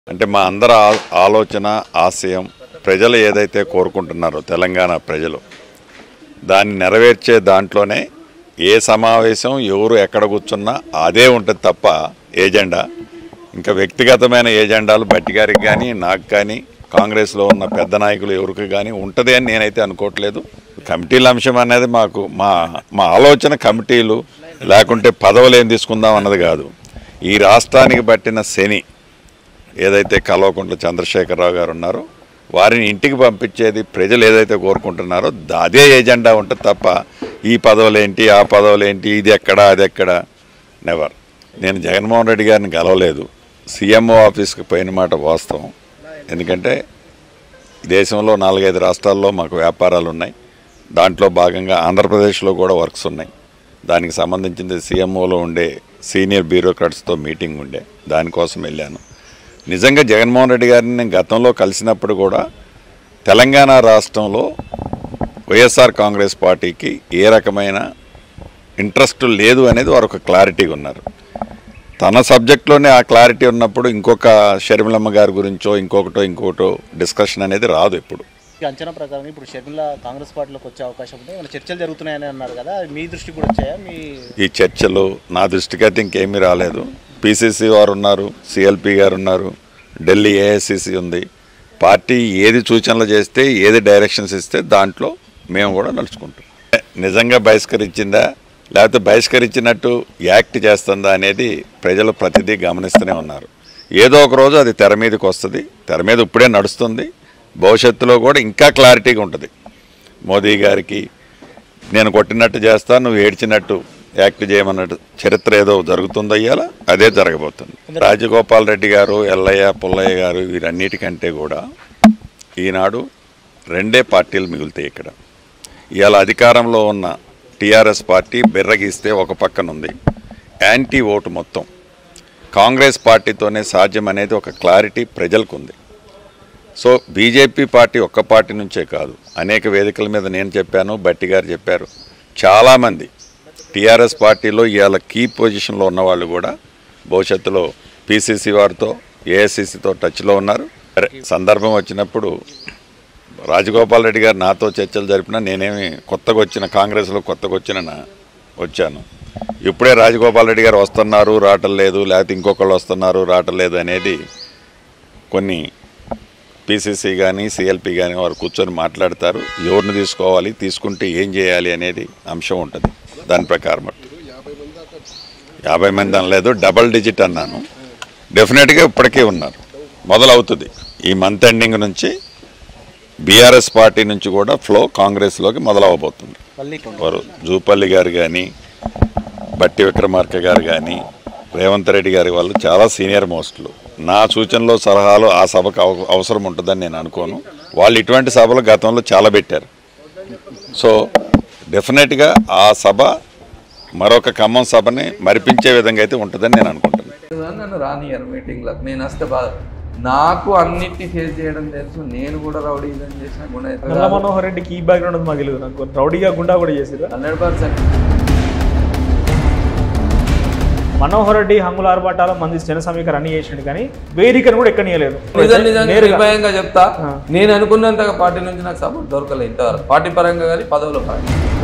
అంటే మా అందరి ఆ- ఆలోచన ఆశయం ప్రజలు ఏదైతే కోరుకుంటున్నారో తెలంగాణ ప్రజలు దాన్ని నెరవేర్చే దాంట్లోనే ఏ సమావేశం ఎవరు ఎక్కడ కూర్చున్నా అదే ఉంటుంది తప్ప ఏజెండా ఇంకా వ్యక్తిగతమైన ఏజెండాలు బట్టి గారికి కానీ నాకు కానీ కాంగ్రెస్లో ఉన్న పెద్ద నాయకులు ఎవరికి కానీ ఉంటుంది అని నేనైతే అనుకోవట్లేదు కమిటీల అంశం అనేది మాకు మా మా ఆలోచన కమిటీలు లేకుంటే పదవులు ఏం తీసుకుందాం అన్నది కాదు ఈ రాష్ట్రానికి పట్టిన శని ఏదైతే కల్వకుంట్ల చంద్రశేఖరరావు గారు ఉన్నారో వారిని ఇంటికి పంపించేది ప్రజలు ఏదైతే కోరుకుంటున్నారో ద- అదే ఏజెండా ఉంటుంది తప్ప ఈ పదవులేంటి ఆ పదవులేంటి ఇది ఎక్కడ అది ఎక్కడ నెవర్ నేను జగన్మోహన్ రెడ్డి గారిని గెలవలేదు సీఎంఓ ఆఫీస్కి పోయిన మాట వాస్తవం ఎందుకంటే దేశంలో నాలుగైదు రాష్ట్రాల్లో మాకు వ్యాపారాలు ఉన్నాయి దాంట్లో భాగంగా ఆంధ్రప్రదేశ్లో కూడా వర్క్స్ ఉన్నాయి దానికి సంబంధించింది సీఎంఓలో ఉండే సీనియర్ బ్యూరోక్రాట్స్తో మీటింగ్ ఉండే దానికోసం వెళ్ళాను నిజంగా జగన్మోహన్ రెడ్డి గారిని నేను గతంలో కలిసినప్పుడు కూడా తెలంగాణ రాష్ట్రంలో వైఎస్ఆర్ కాంగ్రెస్ పార్టీకి ఏ రకమైన ఇంట్రెస్ట్ లేదు అనేది వారు ఒక క్లారిటీగా ఉన్నారు తన సబ్జెక్ట్లోనే ఆ క్లారిటీ ఉన్నప్పుడు ఇంకొక షర్మిలమ్మ గారి గురించో ఇంకొకటో ఇంకొకటో డిస్కషన్ అనేది రాదు ఇప్పుడు ఈ అంచనా ప్రకారం ఇప్పుడు షర్మిల కాంగ్రెస్ పార్టీలోకి వచ్చే అవకాశం ఉంది ఏమైనా చర్చలు జరుగుతున్నాయని అన్నారు కదా అవి మీ దృష్టికి కూడా వచ్చాయా మీ ఈ చర్చలు నా దృష్టికి అయితే ఇంకేమీ రాలేదు పిసిసి వారు ఉన్నారు సిఎల్పి గారు ఉన్నారు ఢిల్లీ ఏఐసిసి ఉంది పార్టీ ఏది సూచనలు చేస్తే ఏది డైరెక్షన్స్ ఇస్తే దాంట్లో మేము కూడా నడుచుకుంటాం నిజంగా బహిష్కరించిందా లేకపోతే బహిష్కరించినట్టు యాక్ట్ చేస్తుందా అనేది ప్రజలు ప్రతిదీ గమనిస్తూనే ఉన్నారు ఏదో ఒక రోజు అది తెర మీదకి వస్తుంది తెర మీద ఇప్పుడే నడుస్తుంది భవిష్యత్తులో కూడా ఇంకా క్లారిటీగా ఉంటుంది మోదీ గారికి నేను కొట్టినట్టు చేస్తా నువ్వు ఏడ్చినట్టు యాక్ట్ చేయమన్నట్టు చరిత్ర ఏదో జరుగుతుందో ఇవాళ అదే జరగబోతుంది రాజగోపాల్ రెడ్డి గారు ఎల్లయ్య పుల్లయ్య గారు వీరన్నిటికంటే కూడా ఈనాడు రెండే పార్టీలు మిగులుతాయి ఇక్కడ ఇవాళ అధికారంలో ఉన్న టీఆర్ఎస్ పార్టీ బిర్రగీస్తే ఒక పక్కన ఉంది యాంటీ ఓటు మొత్తం కాంగ్రెస్ పార్టీతోనే సాధ్యం అనేది ఒక క్లారిటీ ప్రజలకు ఉంది సో బీజేపీ పార్టీ ఒక్క పార్టీ నుంచే కాదు అనేక వేదికల మీద నేను చెప్పాను బట్టి గారు చెప్పారు చాలామంది టీఆర్ఎస్ పార్టీలో ఇవాళ కీ పొజిషన్లో ఉన్న వాళ్ళు కూడా భవిష్యత్తులో పీసీసీ వారితో ఏఐసీసీతో టచ్లో ఉన్నారు సరే, సందర్భం వచ్చినప్పుడు రాజగోపాల్ రెడ్డి గారు నాతో చర్చలు జరిపినా నేనేమి కొత్తగా వచ్చిన కాంగ్రెస్లో కొత్తగా వచ్చిన నా- వచ్చాను ఇప్పుడే రాజగోపాల్ రెడ్డి గారు వస్తున్నారు రావటం లేదు లేకపోతే ఇంకొకళ్ళు వస్తున్నారు రావటం లేదు అనేది కొన్ని పీసీసీ కానీ సిఎల్పి కానీ వారు కూర్చొని మాట్లాడతారు ఎవరిని తీసుకోవాలి తీసుకుంటే ఏం చేయాలి అనేది అంశం ఉంటుంది దాని ప్రకారం అట్టు. యాభై మంది అనలేదు డబల్ డిజిట్ అన్నాను డెఫినెట్గా ఇప్పటికే ఉన్నారు మొదలవుతుంది ఈ మంత్ ఎండింగ్ నుంచి బీఆర్ఎస్ పార్టీ నుంచి కూడా ఫ్లో కాంగ్రెస్లోకి మొదలవబోతుంది మళ్ళీ వారు జూపల్లి గారు కానీ బట్టి విక్రమార్క గారు కానీ రేవంత్ రెడ్డి గారి వాళ్ళు చాలా సీనియర్ మోస్ట్లు నా సూచనలు సలహాలు ఆ సభకు అవ- అవసరం ఉంటుందని నేను అనుకోను వాళ్ళు ఇటువంటి సభలు గతంలో చాలా పెట్టారు సో డెఫినెట్గా ఆ సభ మరొక ఖమ్మం సభని మరిపించే విధంగా అయితే ఉంటుందని నేను అనుకుంటున్నాను నన్ను రానియర్ మీటింగ్లకు నేను వస్తే బాధ నాకు అన్నిటిని ఫేస్ చేయడం తెలుసు నేను కూడా రౌడీ ఇదని చేసిన నల్ల మనోహర్ రెడ్డికి ఈ బ్యాక్గ్రౌండ్ ఉంది మాకు తెలియదు నాకు రౌడీగా గుండా కూడా చేసిరు హండ్రెడ్ పర్సెంట్ మనోహర్ రెడ్డి హంగుల ఆర్భాటాల మంది జన సమీకరణ అన్ని చేసిండు కానీ వేదికను కూడా ఎక్కనీయలేదు నిజం నిజంగా నేరుగా నిర్భయంగా చెప్తా ఆ. నేను అనుకున్నంతగా పార్టీ నుంచి నాకు సపోర్ట్ దొరకలేదు ఇంతవరకు పార్టీ పరంగా కానీ పదవుల పరంగా